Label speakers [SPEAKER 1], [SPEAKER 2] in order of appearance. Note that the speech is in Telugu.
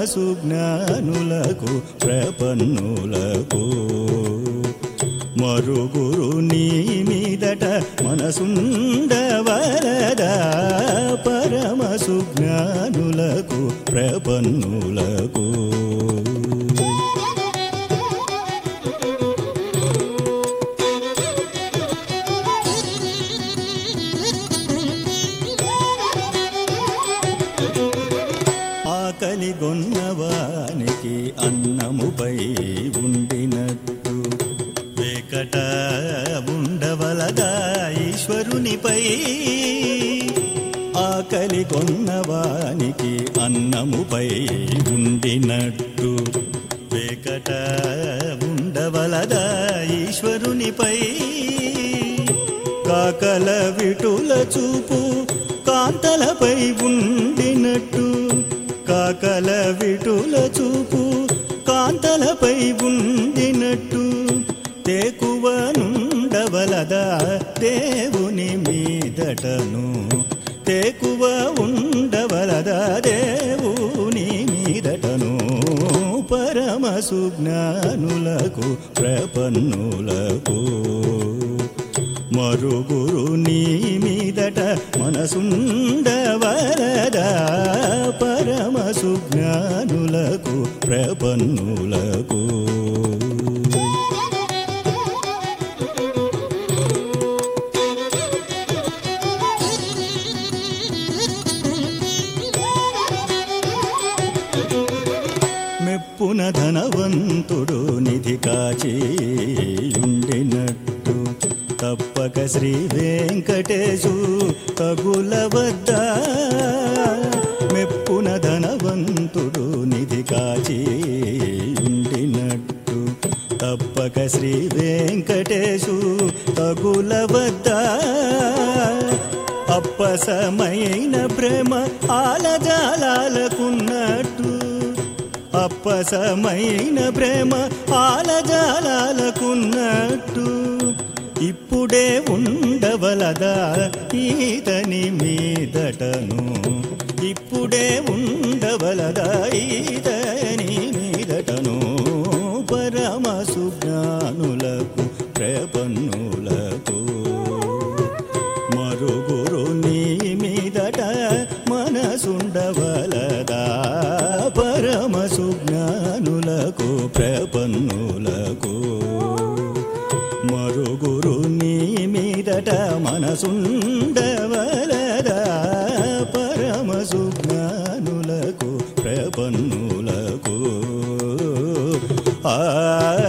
[SPEAKER 1] సుజ్ఞానులకు ప్రపన్నులకు మరుగురు నీ మీదట మనసుండవరదా పరమ సుజ్ఞానులకు ప్రపన్నులకు ఆకలి గొన్నవానికి అన్నముపై ఉండినట్టు వేకట ఉండవలదా ఈశ్వరునిపై ఆకలి కొన్నవానికి అన్నముపై ఉండినట్టు వేకట ఉండవలదా ఈశ్వరునిపై కాకల విటుల చూపు కాంతలపై ఉండినట్టు కాకల విటుల చూపు కాంతలపై ఉండినట్టు తేకువ నుండవలదా దేవుని మీదటను తేకువ ఉండవలదా దేవుని మీదటను పరమ సుజ్ఞానులకు ప్రపన్నులకు మరుగురు నీ మీదట మనసుండవరదా పరమ సుజ్ఞానులకు ప్రపన్నులకు మెప్పున ధనవంతుడు నిధి కాచి ఉండినట్టు తప్పక శ్రీ వెంకటేశు తగుల వద్ద మెప్పున ధనవంతుడు నిధి కాచి ఉండినట్టు తప్పక శ్రీ వెంకటేశు తగుల వద్ద అప్పసమైన ప్రేమ ఆలజాలకున్నట్టు అప్పసమైన ప్రేమ ఆలజాలకున్నట్టు ఇప్పుడే ఉండవలదా ఈతని మీదటను ఇప్పుడే ఉండవలదా ఈతని మీదటను పరమ సుజ్ఞానులకు ప్రపన్నులకు మరుగురు నీ మీదట మనసుండవలదా పరమ సుజ్ఞానులకు ప్రపన్నులకు మరుగురు నీ మీదట మనసుండవలదా పరమ సుజ్ఞానులకు ప్రపన్నులకు ఆ